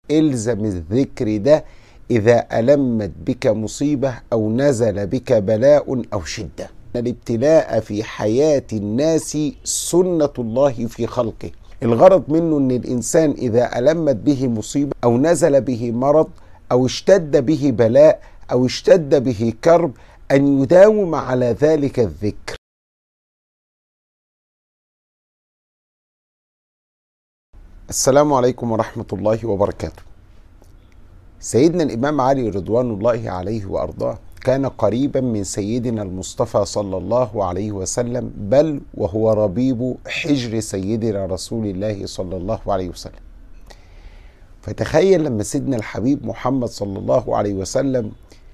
الزم الذكر ده إذا ألمت بك مصيبة أو نزل بك بلاء أو شدة الابتلاء في حياة الناس سنة الله في خلقه الغرض منه أن الإنسان إذا ألمت به مصيبة أو نزل به مرض أو اشتد به بلاء أو اشتد به كرب أن يداوم على ذلك الذكر السلام عليكم ورحمة الله وبركاته سيدنا الإمام علي رضوان الله عليه وأرضاه كان قريبا من سيدنا المصطفى صلى الله عليه وسلم بل وهو ربيب حجر سيدنا رسول الله صلى الله عليه وسلم فتخيل لما سيدنا الحبيب محمد صلى الله عليه وسلم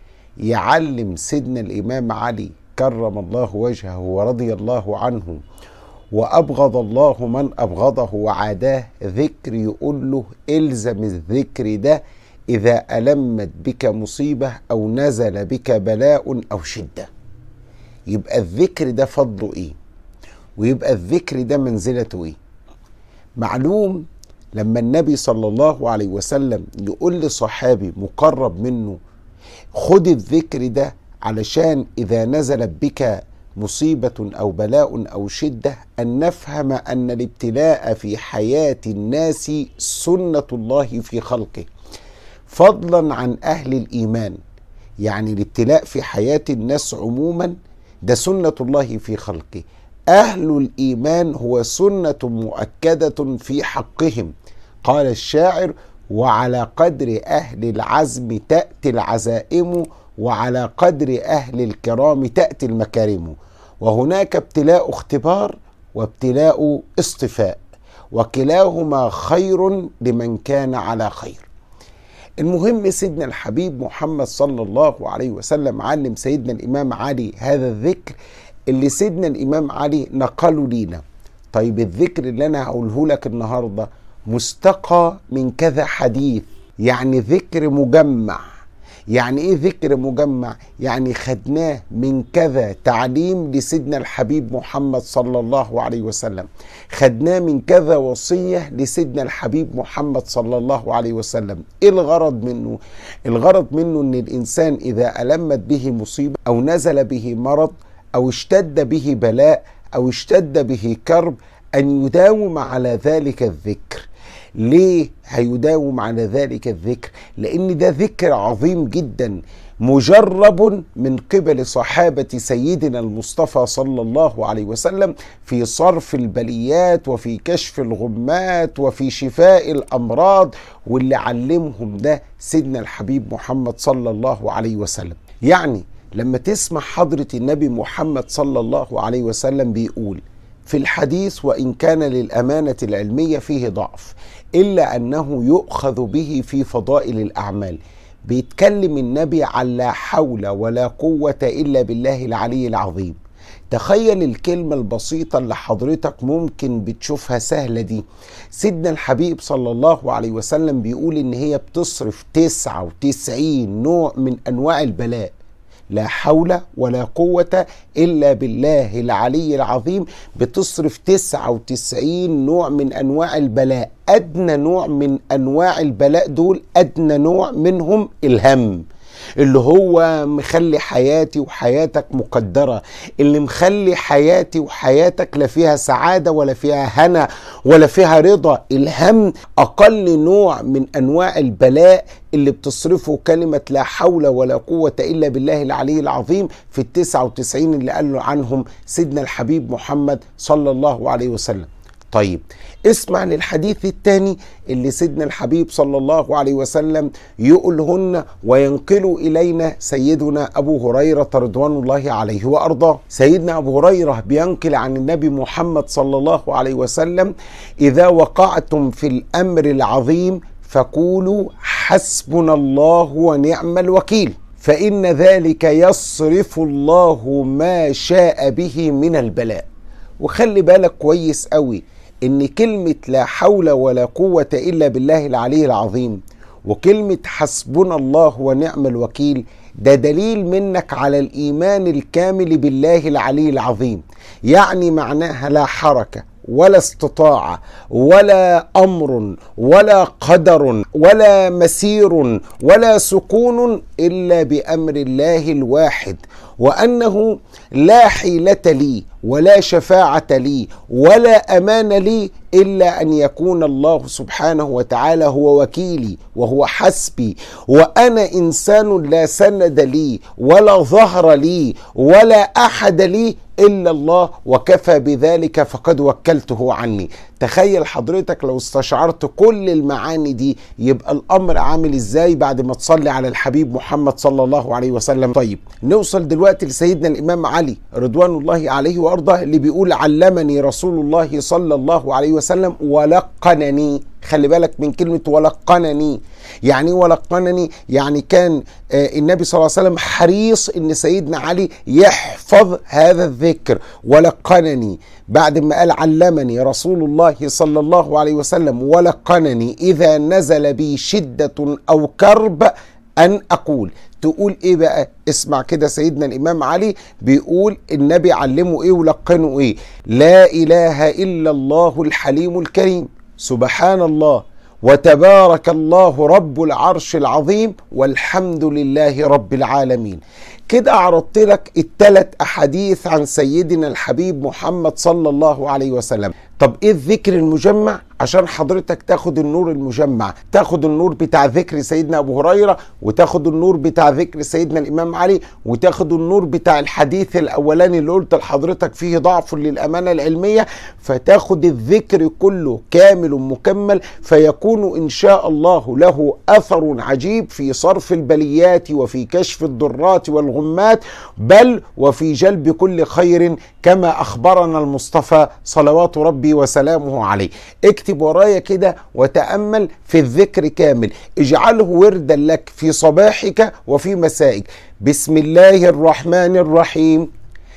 يعلم سيدنا الإمام علي كرم الله وجهه ورضي الله عنه وأبغض الله من أبغضه وعاداه ذكر يقول له إلزم الذكر ده إذا ألمت بك مصيبة أو نزل بك بلاء أو شدة يبقى الذكر ده فضله إيه ويبقى الذكر ده منزلته إيه معلوم لما النبي صلى الله عليه وسلم يقول لصحابي مقرب منه خد الذكر ده علشان إذا نزلت بك مصيبة أو بلاء أو شدة أن نفهم أن الابتلاء في حياة الناس سنة الله في خلقه فضلا عن أهل الإيمان يعني الابتلاء في حياة الناس عموما ده سنة الله في خلقه أهل الإيمان هو سنة مؤكدة في حقهم قال الشاعر وعلى قدر أهل العزم تأتي العزائم وعلى قدر أهل الكرام تأتي المكارم وهناك ابتلاء اختبار وابتلاء اصطفاء وكلاهما خير لمن كان على خير المهم سيدنا الحبيب محمد صلى الله عليه وسلم علم سيدنا الإمام علي هذا الذكر اللي سيدنا الإمام علي نقله لينا طيب الذكر اللي أنا هقوله لك النهاردة مستقى من كذا حديث يعني ذكر مجمع يعني ايه ذكر مجمع يعني خدناه من كذا تعليم لسيدنا الحبيب محمد صلى الله عليه وسلم خدناه من كذا وصية لسيدنا الحبيب محمد صلى الله عليه وسلم ايه الغرض منه الغرض منه ان الانسان اذا ألمت به مصيبة او نزل به مرض او اشتد به بلاء او اشتد به كرب ان يداوم على ذلك الذكر ليه هيداوم على ذلك الذكر لان ده ذكر عظيم جدا مجرب من قبل صحابه سيدنا المصطفى صلى الله عليه وسلم في صرف البليات وفي كشف الغمات وفي شفاء الامراض واللي علمهم ده سيدنا الحبيب محمد صلى الله عليه وسلم يعني لما تسمع حضره النبي محمد صلى الله عليه وسلم بيقول في الحديث وان كان للامانه العلميه فيه ضعف الا انه يؤخذ به في فضائل الاعمال بيتكلم النبي عن لا حول ولا قوه الا بالله العلي العظيم تخيل الكلمة البسيطة اللي حضرتك ممكن بتشوفها سهلة دي سيدنا الحبيب صلى الله عليه وسلم بيقول ان هي بتصرف 99 نوع من انواع البلاء لا حول ولا قوة إلا بالله العلي العظيم بتصرف 99 نوع من أنواع البلاء أدنى نوع من أنواع البلاء دول أدنى نوع منهم الهم اللي هو مخلي حياتي وحياتك مقدرة اللي مخلي حياتي وحياتك لا فيها سعادة ولا فيها هنا ولا فيها رضا الهم أقل نوع من أنواع البلاء اللي بتصرفه كلمة لا حول ولا قوة إلا بالله العلي العظيم في التسعة وتسعين اللي قال عنهم سيدنا الحبيب محمد صلى الله عليه وسلم طيب اسمع للحديث الثاني اللي سيدنا الحبيب صلى الله عليه وسلم يقولهن وينقل الينا سيدنا ابو هريره رضوان الله عليه وارضاه سيدنا ابو هريره بينقل عن النبي محمد صلى الله عليه وسلم اذا وقعتم في الامر العظيم فقولوا حسبنا الله ونعم الوكيل فان ذلك يصرف الله ما شاء به من البلاء وخلي بالك كويس قوي ان كلمة لا حول ولا قوة الا بالله العلي العظيم وكلمة حسبنا الله ونعم الوكيل ده دليل منك على الايمان الكامل بالله العلي العظيم يعني معناها لا حركة ولا استطاعه ولا امر ولا قدر ولا مسير ولا سكون الا بامر الله الواحد وانه لا حيله لي ولا شفاعه لي ولا امان لي الا ان يكون الله سبحانه وتعالى هو وكيلي وهو حسبي وانا انسان لا سند لي ولا ظهر لي ولا احد لي الا الله وكفى بذلك فقد وكلته عني تخيل حضرتك لو استشعرت كل المعاني دي يبقى الامر عامل ازاي بعد ما تصلي على الحبيب محمد صلى الله عليه وسلم طيب نوصل دلوقتي لسيدنا الامام علي رضوان الله عليه وارضاه اللي بيقول علمني رسول الله صلى الله عليه وسلم ولقنني خلي بالك من كلمة ولقنني يعني ولقنني يعني كان النبي صلى الله عليه وسلم حريص ان سيدنا علي يحفظ هذا الذكر ولقنني بعد ما قال علمني رسول الله صلى الله عليه وسلم ولقنني اذا نزل بي شدة او كرب ان اقول تقول ايه بقى اسمع كده سيدنا الامام علي بيقول النبي علمه ايه ولقنه ايه لا اله الا الله الحليم الكريم سبحان الله وتبارك الله رب العرش العظيم والحمد لله رب العالمين كده عرضت لك الثلاث احاديث عن سيدنا الحبيب محمد صلى الله عليه وسلم طب ايه الذكر المجمع عشان حضرتك تاخد النور المجمع تاخد النور بتاع ذكر سيدنا ابو هريره وتاخد النور بتاع ذكر سيدنا الامام علي وتاخد النور بتاع الحديث الاولاني اللي قلت لحضرتك فيه ضعف للامانه العلميه فتاخد الذكر كله كامل مكمل فيكون ان شاء الله له اثر عجيب في صرف البليات وفي كشف الضرات والغمات بل وفي جلب كل خير كما اخبرنا المصطفى صلوات ربي وسلامه عليه اكتب ورايا كده وتامل في الذكر كامل اجعله وردا لك في صباحك وفي مسائك بسم الله الرحمن الرحيم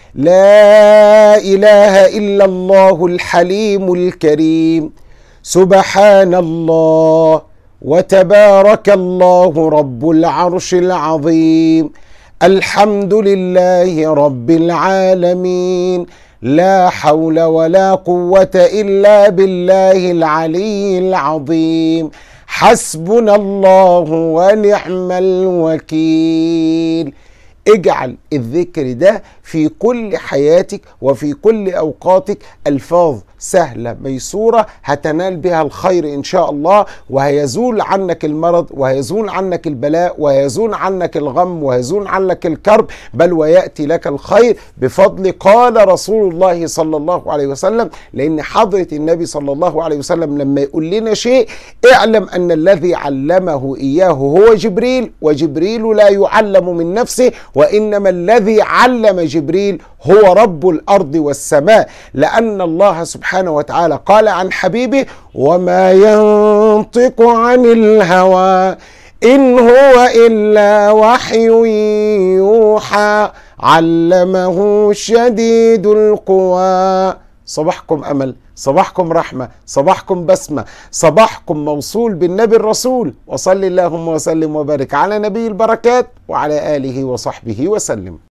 لا اله الا الله الحليم الكريم سبحان الله وتبارك الله رب العرش العظيم الحمد لله رب العالمين لا حول ولا قوة إلا بالله العلي العظيم حسبنا الله ونعم الوكيل اجعل الذكر ده في كل حياتك وفي كل اوقاتك الفاظ سهله ميسوره هتنال بها الخير ان شاء الله وهيزول عنك المرض وهيزول عنك البلاء وهيزول عنك الغم وهيزول عنك الكرب بل وياتي لك الخير بفضل قال رسول الله صلى الله عليه وسلم لان حضره النبي صلى الله عليه وسلم لما يقول لنا شيء اعلم ان الذي علمه اياه هو جبريل وجبريل لا يعلم من نفسه وانما الذي علم جبريل هو رب الارض والسماء لان الله سبحانه وتعالى قال عن حبيبه وما ينطق عن الهوى ان هو الا وحي يوحى علمه شديد القوى صباحكم امل صباحكم رحمه صباحكم بسمه صباحكم موصول بالنبي الرسول وصل اللهم وسلم وبارك على نبي البركات وعلى اله وصحبه وسلم